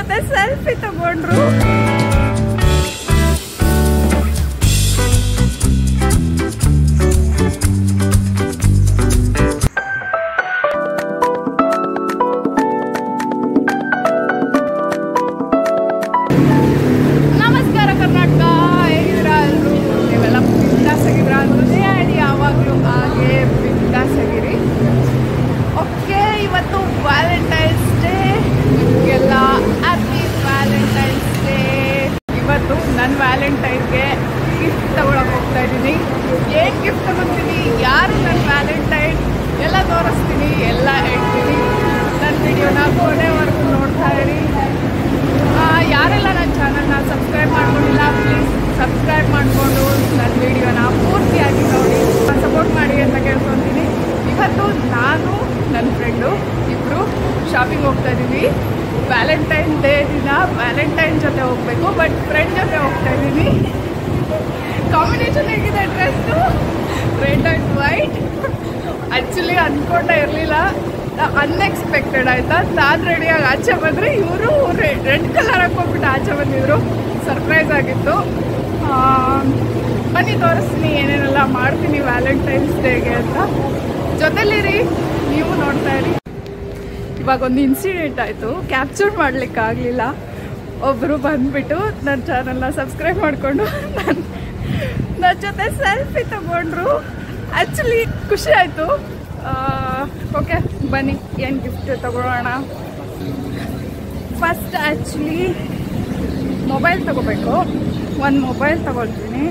ಜೊತೆ ಸೆಲ್ಫಿ ತಗೊಂಡ್ರು ನಮಸ್ಕಾರ ಕರ್ನಾಟಕ ಹೇಗಿದ್ದೀರಾ ಎಲ್ಲರೂ ನೀವೆಲ್ಲ ಬಿಂದಾಸ್ ಆಗಿದ್ದೀರಾ ಅನ್ನೋದೇ ಹೇಳಿ ಯಾವಾಗಲೂ ಹಾಗೆ ಬಿಂದಾಸ್ ಆಗಿರಿ ಓಕೆ ಇವತ್ತು ವ್ಯಾಲೆಂಟೈನ್ಸ್ ಡೇ ನಿಮಗೆಲ್ಲ ಹ್ಯಾಪಿ ವ್ಯಾಲೆಂಟೈನ್ಸ್ ಡೇ ಇವತ್ತು ನನ್ನ ವ್ಯಾಲೆಂಟೈನ್ಗೆ ಗಿಫ್ಟ್ ತಗೊಳಕ್ ಹೋಗ್ತಾ ಇದ್ದೀನಿ ಏನು ಗಿಫ್ಟ್ ತಗೊತೀನಿ ಯಾರು ನನ್ನ ವ್ಯಾಲೆಂಟೈನ್ ಎಲ್ಲ ತೋರಿಸ್ತೀನಿ ಎಲ್ಲ ಹೇಳ್ತೀನಿ ನನ್ನ ವಿಡಿಯೋನ ಕೊನೆವರೆಗೂ ನೋಡ್ತಾ ಇರಿ ಆ, ಯಾರೆಲ್ಲ ನನ್ನ ಚಾನಲ್ನ ಸಬ್ಸ್ಕ್ರೈಬ್ ಮಾಡ್ಕೊಂಡಿಲ್ಲ ಪ್ಲೀಸ್ ಸಬ್ಸ್ಕ್ರೈಬ್ ಮಾಡಿಕೊಂಡು ನನ್ನ ವಿಡಿಯೋನ ಪೂರ್ತಿಯಾಗಿ ನೋಡಿ ಸಪೋರ್ಟ್ ಮಾಡಿ ಅಂತ ಕೇಳ್ಕೊತೀನಿ ಇವತ್ತು ನಾನು ನನ್ನ ಫ್ರೆಂಡು ಇಬ್ಬರು ಶಾಪಿಂಗ್ ಹೋಗ್ತಾ ಇದ್ದೀವಿ ವ್ಯಾಲೆಂಟೈನ್ ಡೇ ದಿನ ವ್ಯಾಲೆಂಟೈನ್ ಜೊತೆ ಹೋಗಬೇಕು ಬಟ್ ಫ್ರೆಂಡ್ ಜೊತೆ ಹೋಗ್ತಾ ಇದ್ದೀನಿ ಕಾಂಬಿನೇಷನ್ ಹೇಗಿದೆ dress red and white actually ಅಂದ್ಕೊಂಡೇ ಇರಲಿಲ್ಲ ಅನ್ಎಕ್ಸ್ಪೆಕ್ಟೆಡ್ ಆಯಿತಾ ನಾನು ರೆಡಿಯಾಗಿ ಆಚೆ ಬಂದರೆ ಇವರು ರೆಡ್ ಕಲರ್ ಹಾಕ್ಕೊಂಡ್ಬಿಟ್ಟು ಆಚೆ ಬಂದಿದ್ರು ಸರ್ಪ್ರೈಸ್ ಆಗಿತ್ತು ಆ, ಬನ್ನಿ ತೋರಿಸ್ತೀನಿ ಏನೇನೆಲ್ಲ ಮಾಡ್ತೀನಿ ವ್ಯಾಲೆಂಟೈನ್ಸ್ ಡೇಗೆ ಅಂತ ಜೊತೆಲಿರಿ ನೀವು ನೋಡ್ತಾ ಇರಿ ಇವಾಗ ಒಂದು ಇನ್ಸಿಡೆಂಟ್ ಆಯಿತು ಕ್ಯಾಪ್ಚರ್ ಮಾಡಲಿಕ್ಕಾಗಲಿಲ್ಲ ಒಬ್ಬರು ಬಂದುಬಿಟ್ಟು ನನ್ನ ಚಾನಲ್ನ ಸಬ್ಸ್ಕ್ರೈಬ್ ಮಾಡಿಕೊಂಡು ನನ್ನ ನನ್ನ ಜೊತೆ ಸೆಲ್ಫಿ ತಗೊಂಡ್ರು ಆ್ಯಕ್ಚುಲಿ ಖುಷಿ ಆಯಿತು ಓಕೆ ಬನ್ನಿ ಏನು ಗಿಫ್ಟ್ ತಗೊಳ್ಳೋಣ ಫಸ್ಟ್ ಆ್ಯಕ್ಚುಲಿ ಮೊಬೈಲ್ ತಗೋಬೇಕು ಒಂದು ಮೊಬೈಲ್ ತಗೊಳ್ತೀನಿ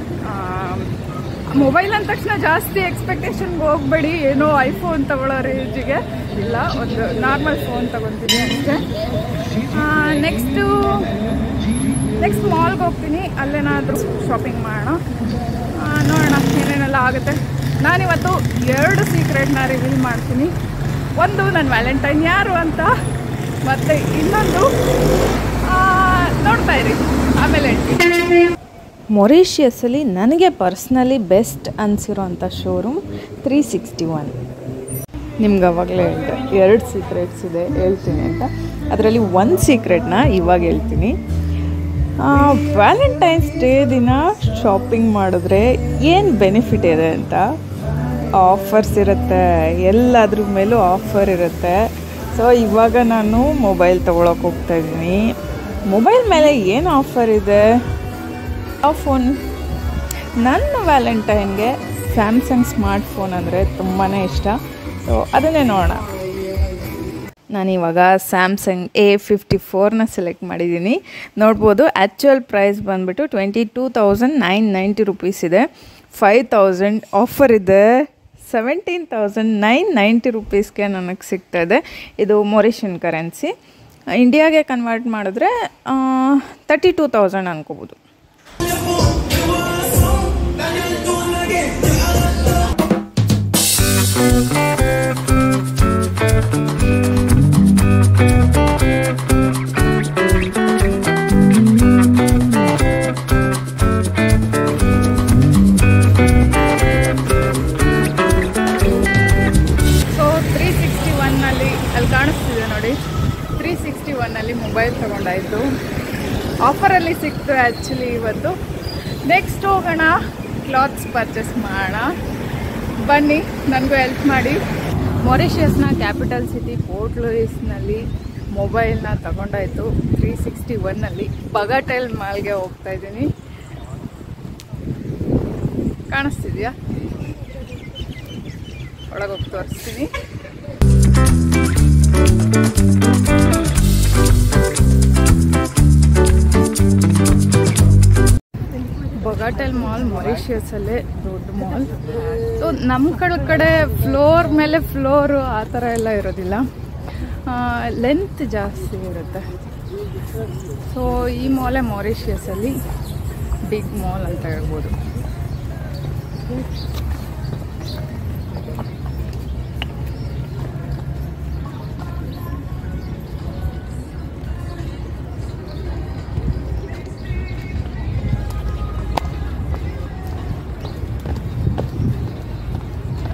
ಮೊಬೈಲ್ ಅಂದ ತಕ್ಷಣ ಜಾಸ್ತಿ ಎಕ್ಸ್ಪೆಕ್ಟೇಷನ್ಗೆ ಹೋಗಬೇಡಿ ಏನೋ ಐಫೋನ್ ತಗೊಳ್ಳೋ ರೇಂಜಿಗೆ ಇಲ್ಲ ಒಂದು ನಾರ್ಮಲ್ ಫೋನ್ ತಗೊತೀನಿ ಅಷ್ಟೇ ನೆಕ್ಸ್ಟು ನೆಕ್ಸ್ಟ್ ಮಾಲ್ಗೆ ಹೋಗ್ತೀನಿ ಅಲ್ಲೇನಾದರೂ ಶಾಪಿಂಗ್ ಮಾಡೋಣ ಆ, ನೋಡೋಣ ಏನೇನೆಲ್ಲ ಆಗುತ್ತೆ ನಾನಿವತ್ತು ಎರಡು ಸೀಕ್ರೆಟ್ನ ರಿವೀಲ್ ಮಾಡ್ತೀನಿ ಒಂದು ನನ್ನ ವ್ಯಾಲೆಂಟೈನ್ ಯಾರು ಅಂತ ಮತ್ತು ಇನ್ನೊಂದು ಆ, ನೋಡ್ತಾ ಇರಿ ಆಮೇಲೆ ಹೇಳ್ತೀನಿ ಮೊರೀಷಿಯಸ್ಸಲ್ಲಿ ನನಗೆ ಪರ್ಸ್ನಲಿ ಬೆಸ್ಟ್ ಅನಿಸಿರೋಂಥ ಶೋರೂಮ್ ತ್ರೀ ಸಿಕ್ಸ್ಟಿ ಒನ್ ನಿಮ್ಗೆ ಅವಾಗಲೇ ಹೇಳಿದೆ ಎರಡು ಸೀಕ್ರೆಟ್ಸ್ ಇದೆ ಹೇಳ್ತೀನಿ ಅಂತ ಅದರಲ್ಲಿ ಒಂದು ಸೀಕ್ರೆಟ್ನ ಇವಾಗ ಹೇಳ್ತೀನಿ ವ್ಯಾಲೆಂಟೈನ್ಸ್ ಡೇ ದಿನ ಶಾಪಿಂಗ್ ಮಾಡಿದ್ರೆ ಏನು ಬೆನಿಫಿಟ್ ಇದೆ ಅಂತ ಆಫರ್ಸ್ ಇರುತ್ತೆ ಎಲ್ಲದ್ರ ಮೇಲೂ ಆಫರ್ ಇರುತ್ತೆ ಸೊ ಇವಾಗ ನಾನು ಮೊಬೈಲ್ ತೊಗೊಳಕ್ಕೆ ಹೋಗ್ತಾ ಇದ್ದೀನಿ ಮೊಬೈಲ್ ಮೇಲೆ ಏನು ಆಫರ್ ಇದೆ ಆ ಫೋನ್ ನನ್ನ ವ್ಯಾಲೆಂಟೈನ್ಗೆ ಸ್ಯಾಮ್ಸಂಗ್ ಸ್ಮಾರ್ಟ್ ಫೋನ್ ಅಂದರೆ ತುಂಬಾ ಇಷ್ಟ ಸೊ ಅದನ್ನೇ ನೋಡೋಣ ನಾನಿವಾಗ ಸ್ಯಾಮ್ಸಂಗ್ ಎ ಫಿಫ್ಟಿ ಫೋರ್ನ ಸೆಲೆಕ್ಟ್ ಮಾಡಿದ್ದೀನಿ ನೋಡ್ಬೋದು ಆ್ಯಕ್ಚುಯಲ್ ಪ್ರೈಸ್ ಬಂದುಬಿಟ್ಟು twenty two thousand nine ninety rupees ಇದೆ ಫೈವ್ ತೌಸಂಡ್ ಆಫರ್ ಇದೆ ಸೆವೆಂಟೀನ್ ತೌಸಂಡ್ ನೈನ್ ನೈಂಟಿ ರುಪೀಸ್ಗೆ ನನಗೆ ಸಿಗ್ತದೆ ಇದು ಮೊರಿಷನ್ ಕರೆನ್ಸಿ ಇಂಡಿಯಾಗೆ ಕನ್ವರ್ಟ್ ಮಾಡಿದ್ರೆ ತರ್ಟಿ ಟೂ ತೌಸಂಡ್ ಅನ್ಕೋಬೋದು ಸೊ ತ್ರೀ ಸಿಕ್ಸ್ಟಿ ಒನ್ನಲ್ಲಿ ಅಲ್ಲಿ ಕಾಣಿಸ್ತಿದೆ ನೋಡಿ ತ್ರೀ ಸಿಕ್ಸ್ಟಿ ಒನ್ನಲ್ಲಿ ಮೊಬೈಲ್ ತೊಗೊಂಡಾಯಿತು ಆಫರಲ್ಲಿ ಸಿಕ್ತು ಆ್ಯಕ್ಚುಲಿ ಇವತ್ತು ನೆಕ್ಸ್ಟ್ ಹೋಗೋಣ ಕ್ಲಾತ್ಸ್ ಪರ್ಚೇಸ್ ಮಾಡೋಣ ಬನ್ನಿ ನನಗೂ ಹೆಲ್ಪ್ ಮಾಡಿ ಮೊರಿಷಿಯಸ್ನ ಕ್ಯಾಪಿಟಲ್ ಸಿಟಿ ಪೋರ್ಟ್ ಲೂಯಿಸ್ನಲ್ಲಿ ಮೊಬೈಲ್ನ ತಗೊಂಡಾಯಿತು ತ್ರೀ ಸಿಕ್ಸ್ಟಿ ಒನ್ನಲ್ಲಿ ಬಗಟೆಲ್ ಮಾಲ್ಗೆ ಹೋಗ್ತಾ ಇದ್ದೀನಿ ಕಾಣಿಸ್ತಿದ್ಯಾ ಒಳಗೋಗಿ ತೋರಿಸ್ತೀನಿ ಬೊಗಾಟೆಲ್ ಮಾಲ್ ಮೊರಿಷಿಯಸಲ್ಲೇ ದೊಡ್ಡ ಮಾಲ್ ಸೊ ನಮ್ಮ ಕಡೆ ಕಡೆ ಫ್ಲೋರ್ ಮೇಲೆ ಫ್ಲೋರು ಆ ಥರ ಎಲ್ಲ ಇರೋದಿಲ್ಲ ಲೆಂತ್ ಜಾಸ್ತಿ ಇರುತ್ತೆ ಸೊ ಈ ಮಾಲೇ ಮಾರಿಷಿಯಸಲ್ಲಿ ಬಿಗ್ ಮಾಲ್ ಅಂತ ಹೇಳ್ಬೋದು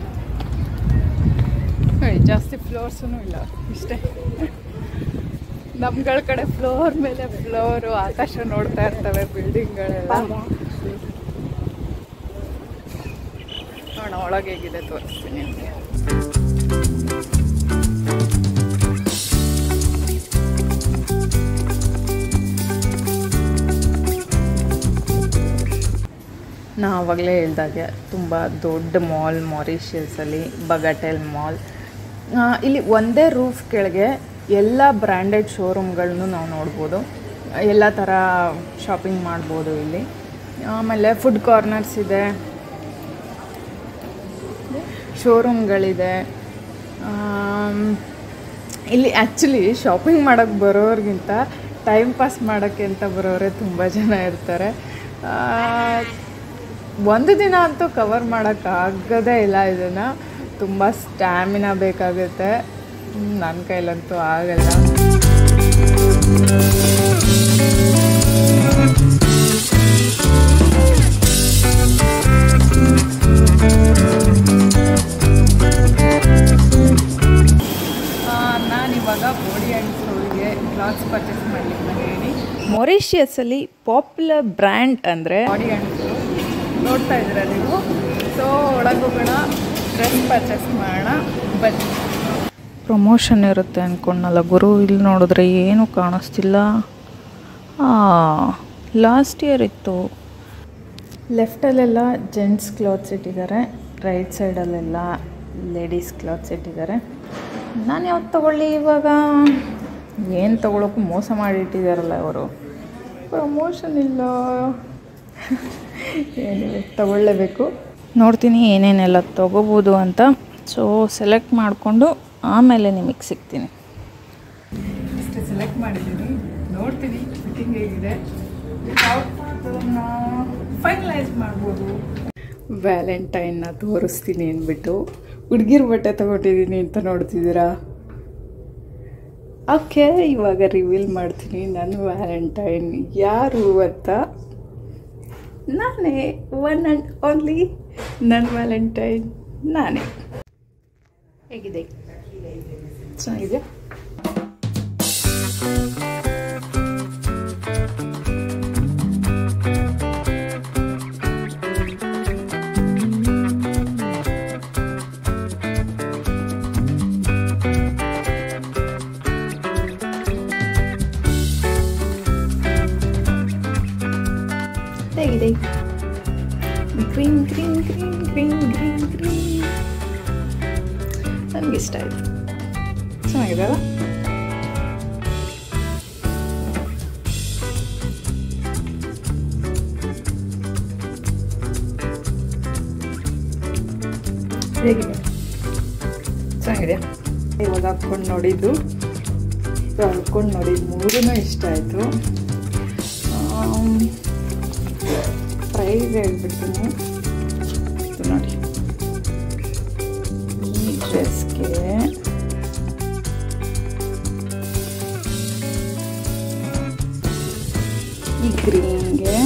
ನೋಡಿ ಜಾಸ್ತಿ ಫ್ಲೋರ್ಸೂ ಇಲ್ಲ ಇಷ್ಟೇ ನಮ್ಗಳ ಕಡೆ ಫ್ಲೋರ್ ಮೇಲೆ ಫ್ಲೋರು ಆಕಾಶ ನೋಡ್ತಾ ಇರ್ತವೆ ಬಿಲ್ಡಿಂಗ್ಗಳೆಲ್ಲ ನೋಡೋಣ ಒಳಗೆ ಹೇಗಿದೆ ತೋರಿಸ್ತೀನಿ ನಿಮಗೆ ನಾ ಆವಾಗಲೇ ಹೇಳ್ದಾಗೆ ತುಂಬ ದೊಡ್ಡ ಮಾಲ್ ಮಾರಿಷಿಯಸಲ್ಲಿ ಬಗಟೆಲ್ ಮಾಲ್ ಇಲ್ಲಿ ಒಂದೇ ರೂಫ್ ಕೆಳಗೆ ಎಲ್ಲ ಬ್ರ್ಯಾಂಡೆಡ್ ಶೋರೂಮ್ಗಳನ್ನು ನಾವು ನೋಡ್ಬೋದು ಎಲ್ಲ ಥರ ಶಾಪಿಂಗ್ ಮಾಡ್ಬೋದು ಇಲ್ಲಿ ಆಮೇಲೆ ಫುಡ್ ಕಾರ್ನರ್ಸ್ ಇದೆ ಶೋರೂಮ್ಗಳಿದೆ ಆಮ್, ಇಲ್ಲಿ ಆ್ಯಕ್ಚುಲಿ ಶಾಪಿಂಗ್ ಮಾಡೋಕ್ಕೆ ಬರೋರಿಗಿಂತ ಟೈಮ್ ಪಾಸ್ ಮಾಡೋಕ್ಕೆ ಅಂತ ಬರೋರೇ ತುಂಬ ಜನ ಇರ್ತಾರೆ ಆ, ಒಂದು ದಿನ ಅಂತೂ ಕವರ್ ಮಾಡೋಕ್ಕಾಗದೇ ಇಲ್ಲ ಇದನ್ನು ತುಂಬ ಸ್ಟ್ಯಾಮಿನಾ ಬೇಕಾಗುತ್ತೆ ನನ್ನ ಕೈಲಂತೂ ಆಗಲ್ಲ ನಾನಿವಾಗ ಬೋಡಿ ಆ್ಯಂಡ್ ಸೋಲ್ಗೆ ಕ್ಲಾತ್ಸ್ ಪರ್ಚೇಸ್ ಮಾಡಲಿಕ್ಕೆ ಹೇಳಿ ಮೊರಿಷಿಯಸಲ್ಲಿ ಪಾಪ್ಯುಲರ್ ಬ್ರ್ಯಾಂಡ್ ಅಂದರೆ ಬಾಡಿ ಆ್ಯಂಡ್ ಸೋಲ್ ನೋಡ್ತಾ ಇದ್ದೀರಾ ನೀವು ಸೊ ಒಳಗೋಗೋಣ ಡ್ರೆಸ್ ಪರ್ಚೇಸ್ ಮಾಡೋಣ ಬನ್ನಿ ಪ್ರಮೋಷನ್ ಇರುತ್ತೆ ಅಂದ್ಕೊಂಡಲ್ಲ ಗುರು ಇಲ್ಲಿ ನೋಡಿದ್ರೆ ಏನು ಕಾಣಿಸ್ತಿಲ್ಲ ಲಾಸ್ಟ್ ಇಯರ್ ಇತ್ತು ಲೆಫ್ಟಲ್ಲೆಲ್ಲ ಜೆಂಟ್ಸ್ ಕ್ಲಾತ್ಸ್ ಇಟ್ಟಿದ್ದಾರೆ ರೈಟ್ ಸೈಡಲ್ಲೆಲ್ಲ ಲೇಡೀಸ್ ಕ್ಲಾತ್ಸ್ ಇಟ್ಟಿದ್ದಾರೆ ನಾನು ಯಾವ್ದು ತಗೊಳ್ಳಿ ಇವಾಗ ಏನು ತಗೊಳಕ್ಕೂ ಮೋಸ ಮಾಡಿಟ್ಟಿದ್ದಾರಲ್ಲ ಅವರು ಪ್ರಮೋಷನ್ ಇಲ್ಲ ಏನಿದೆ ತಗೊಳ್ಳೇಬೇಕು ನೋಡ್ತೀನಿ ಏನೇನೆಲ್ಲ ತೊಗೋಬೋದು ಅಂತ ಸೊ ಸೆಲೆಕ್ಟ್ ಮಾಡಿಕೊಂಡು ಆಮೇಲೆ ನಿಮಗೆ ಸಿಗ್ತೀನಿ ಇಷ್ಟು ಸೆಲೆಕ್ಟ್ ಮಾಡಿದ್ದೀನಿ ನೋಡ್ತೀನಿ ಫಿಟ್ಟಿಂಗ್ ಹೇಗಿದೆ ಫೈನಲೈಸ್ ಮಾಡ್ಬೋದು ವ್ಯಾಲೆಂಟೈನ್ನ ತೋರಿಸ್ತೀನಿ ಅಂದ್ಬಿಟ್ಟು ಹುಡುಗಿರ ಬಟ್ಟೆ ತಗೊಂಡಿದ್ದೀನಿ ಅಂತ ನೋಡ್ತಿದ್ದೀರಾ ಓಕೆ ಇವಾಗ ರಿವೀಲ್ ಮಾಡ್ತೀನಿ ನನ್ನ ವ್ಯಾಲೆಂಟೈನ್ ಯಾರು ಅಂತ ನಾನೇ ಒನ್ ಆ್ಯಂಡ್ ಓನ್ಲಿ ನನ್ನ ವ್ಯಾಲೆಂಟೈನ್ ನಾನೇ ಹೇಗಿದೆ ಚೆನ್ನಾಗಿದೆ ಹೇಗಿದೆ green green green green green green ನನಗಿಷ್ಟ ಆಯಿತು ಚೆನ್ನಾಗಿದೆ ಅಲ್ಲ ಹೇಗಿದೆ ಚೆನ್ನಾಗಿದೆ ಇವಾಗ ಹಾಕ್ಕೊಂಡು ನೋಡಿದ್ದು ಹಾಕ್ಕೊಂಡು ನೋಡಿದ್ದು ಮೂರೂ ಇಷ್ಟ ಆಯಿತು ಪ್ರೈಸ್ ಹೇಳ್ಬಿಡ್ತೀನಿ ಇದು ನೋಡಿ ಈ ಡ್ರೆಸ್ಗೆ ಈ ಗ್ರೀನ್ಗೆ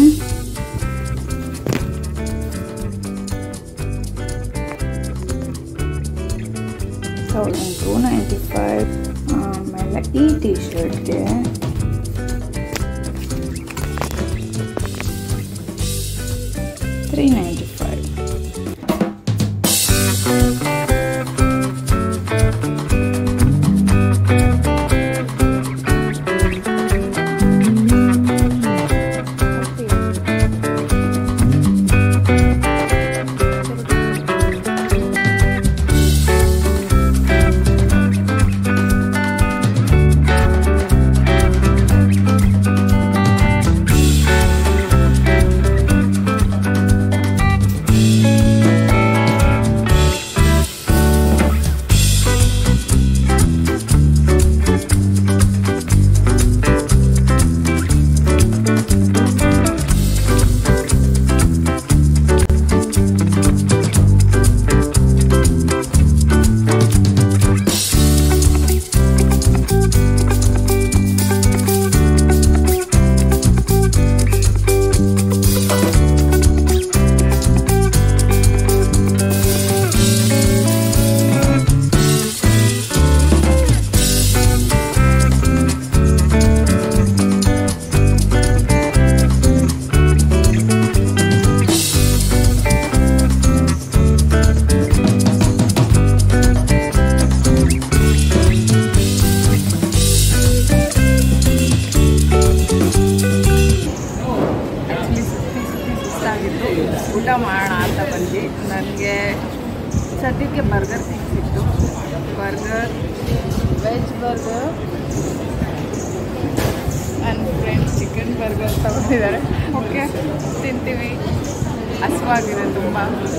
ತೌಸಂಡ್ ಟೂ ನೈಂಟಿ ಫೈವ್ ಆಮೇಲೆ ಈ ಟಿ ಶರ್ಟ್ಗೆ ತ್ರೀ ನೈಂಟಿ ಫೈವ್ ಸದ್ಯಕ್ಕೆ ಬರ್ಗರ್ ಸಿಕ್ಕಿತ್ತು ಬರ್ಗರ್ ವೆಜ್ ಬರ್ಗರ್ ನನ್ನ ಫ್ರೆಂಡ್ಸ್ ಚಿಕನ್ ಬರ್ಗರ್ ತಗೊಂಡಿದ್ದಾರೆ ಓಕೆ ತಿಂತೀವಿ ಹಸುವಾಗಿದೆ ತುಂಬ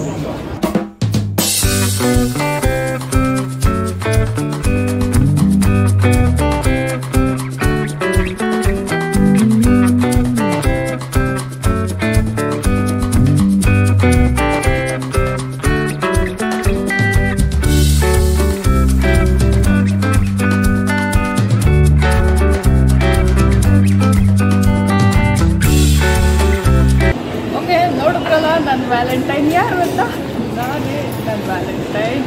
ಓಕೆ ನೋಡಿದ್ರಲ್ಲ ನನ್ನ ವ್ಯಾಲೆಂಟೈನ್ ಯಾರು ಅಂತ ನಾನೇ ನನ್ನ ವ್ಯಾಲೆಂಟೈನ್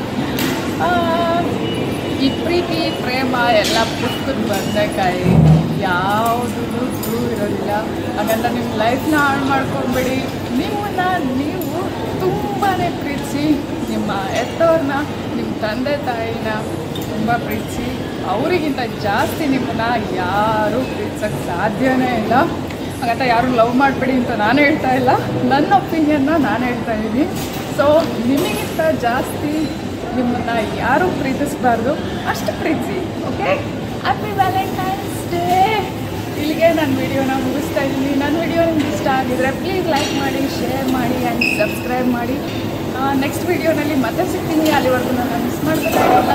ಈ ಪ್ರೀತಿ ಪ್ರೇಮ ಎಲ್ಲ ಪುಸ್ತಕದ ಬದನೆಕಾಯಿ ಯಾವುದೂ ಟ್ರೂ ಇರೋದಿಲ್ಲ ಹಾಗಂತ ನಿಮ್ಮ ಲೈಫ್ನ ಹಾಳು ಮಾಡ್ಕೊಂಬಿಡಿ ನಿಮ್ಮನ್ನ ನೀವು ತುಂಬಾ ಪ್ರೀತಿಸಿ ನಿಮ್ಮ ಎತ್ತವ್ರನ್ನ ನಿಮ್ಮ ತಂದೆ ತಾಯಿನ ತುಂಬ ಪ್ರೀತಿಸಿ ಅವರಿಗಿಂತ ಜಾಸ್ತಿ ನಿಮ್ಮನ್ನ ಯಾರೂ ಪ್ರೀತಿಸೋಕ್ಕೆ ಸಾಧ್ಯನೇ ಇಲ್ಲ ಹಾಗಂತ ಯಾರು ಲವ್ ಮಾಡಬೇಡಿ ಅಂತ ನಾನು ಹೇಳ್ತಾ ಇಲ್ಲ ನನ್ನ ಒಪಿನಿಯನ್ನ ನಾನು ಹೇಳ್ತಾ ಇದ್ದೀನಿ ಸೊ ನಿಮಗಿಂತ ಜಾಸ್ತಿ ನಿಮ್ಮನ್ನು ಯಾರೂ ಪ್ರೀತಿಸಬಾರ್ದು ಅಷ್ಟು ಪ್ರೀತಿಸಿ ಓಕೆ ಹ್ಯಾಪಿ ವ್ಯಾಲೆಂಟೈನ್ಸ್ ಡೇ ಇಲ್ಲಿಗೆ ನನ್ನ ವಿಡಿಯೋನ ಮುಗಿಸ್ತಾ ಇದ್ದೀನಿ ನನ್ನ ವಿಡಿಯೋ ನಿಮ್ಗೆ ಇಷ್ಟ ಆಗಿದ್ರೆ ಪ್ಲೀಸ್ ಲೈಕ್ ಮಾಡಿ ಶೇರ್ ಮಾಡಿ ಆ್ಯಂಡ್ ಸಬ್ಸ್ಕ್ರೈಬ್ ಮಾಡಿ ನೆಕ್ಸ್ಟ್ ವಿಡಿಯೋನಲ್ಲಿ ಮತ್ತೆ ಸಿಗ್ತೀನಿ ಅಲ್ಲಿವರೆಗೂ ನಾನು ಮಿಸ್ ಮಾಡ್ಕೊತಾ